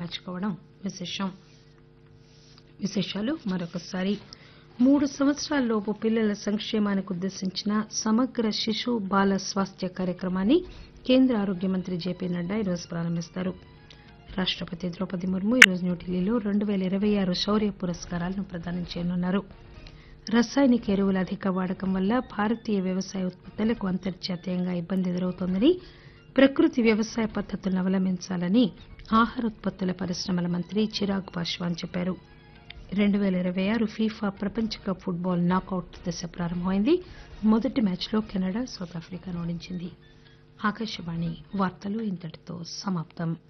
మార్చుకోవడం విశేషం విశేషాలు మరొకసారి మూడు సంవత్సరాలలోపు పిల్లల సంక్షేమానికి ఉద్దేశించిన సమగ్ర శిశు బాల స్వాస్థ్య కార్యక్రమాన్ని కేంద్ర ఆరోగ్య మంత్రి జేపీ నడ్డా ఈరోజు ప్రారంభిస్తారు రాష్టపతి ద్రౌపది ముర్ము ఈరోజు న్యూఢిల్లీలో రెండు పేల ఇరవై ఆరు శౌర్య పురస్కారాలను ప్రదానం చేయనున్నారు రసాయనిక ఎరువుల అధిక వాడకం వల్ల భారతీయ వ్యవసాయ ఉత్పత్తులకు అంతర్జాతీయంగా ఇబ్బంది ఎదురవుతోందని ప్రకృతి వ్యవసాయ పద్దతులను అవలంబించాలని ఆహార ఉత్పత్తుల పరిశ్రమల మంత్రి చిరాగ్ పాశ్వాన్ చెప్పారు రెండు పేల ఇరవై ఆరు ఫీఫా ప్రపంచ కప్ ఫుట్బాల్ నాకౌట్ దశ ప్రారంభమైంది మొదటి మ్యాచ్లో కెనడా సౌత్ ఆఫ్రికాను ఓడించింది ఆకాశవాణి వార్తలు ఇంతటితో సమాప్తం